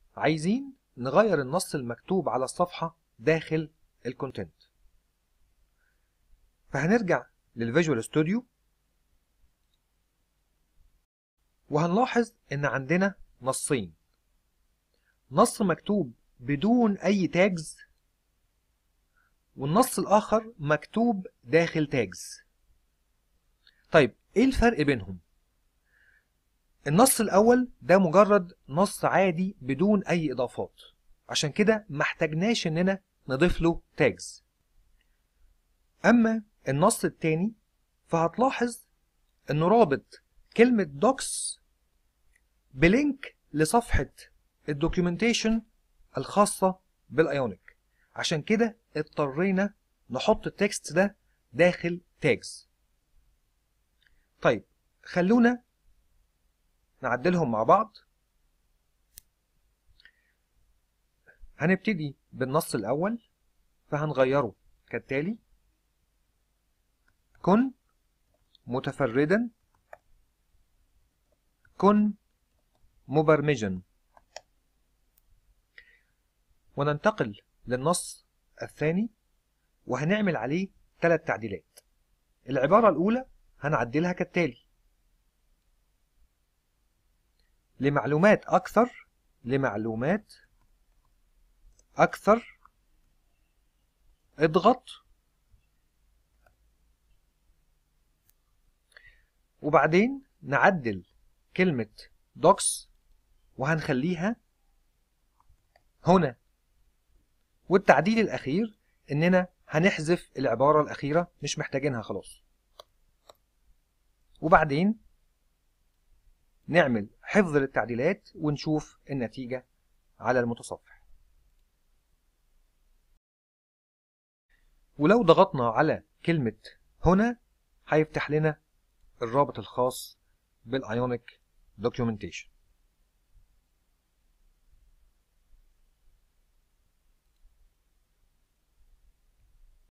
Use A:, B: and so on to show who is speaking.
A: عايزين نغير النص المكتوب على الصفحة داخل الكونتنت فهنرجع للفيجوال ستوديو وهنلاحظ ان عندنا نصين نص مكتوب بدون اي تاجز والنص الاخر مكتوب داخل تاجز طيب ايه الفرق بينهم النص الاول ده مجرد نص عادي بدون اي اضافات عشان كده محتاجناش اننا نضيف له تاجز اما النص التاني فهتلاحظ انه رابط كلمة دوكس بلينك لصفحة الدوكيومنتيشن الخاصة بالايونيك عشان كده اضطرينا نحط التكست ده داخل تاجز طيب خلونا نعدلهم مع بعض هنبتدي بالنص الأول فهنغيره كالتالي كن متفردا كن مبرمجا وننتقل للنص الثاني وهنعمل عليه ثلاث تعديلات العبارة الأولى هنعدلها كالتالي لمعلومات أكثر لمعلومات أكثر اضغط وبعدين نعدل كلمة دوكس وهنخليها هنا والتعديل الأخير إننا هنحذف العبارة الأخيرة مش محتاجينها خلاص وبعدين نعمل حفظ للتعديلات ونشوف النتيجة على المتصفح ولو ضغطنا على كلمة هنا هيفتح لنا الرابط الخاص بالايونيك دوكيومنتيشن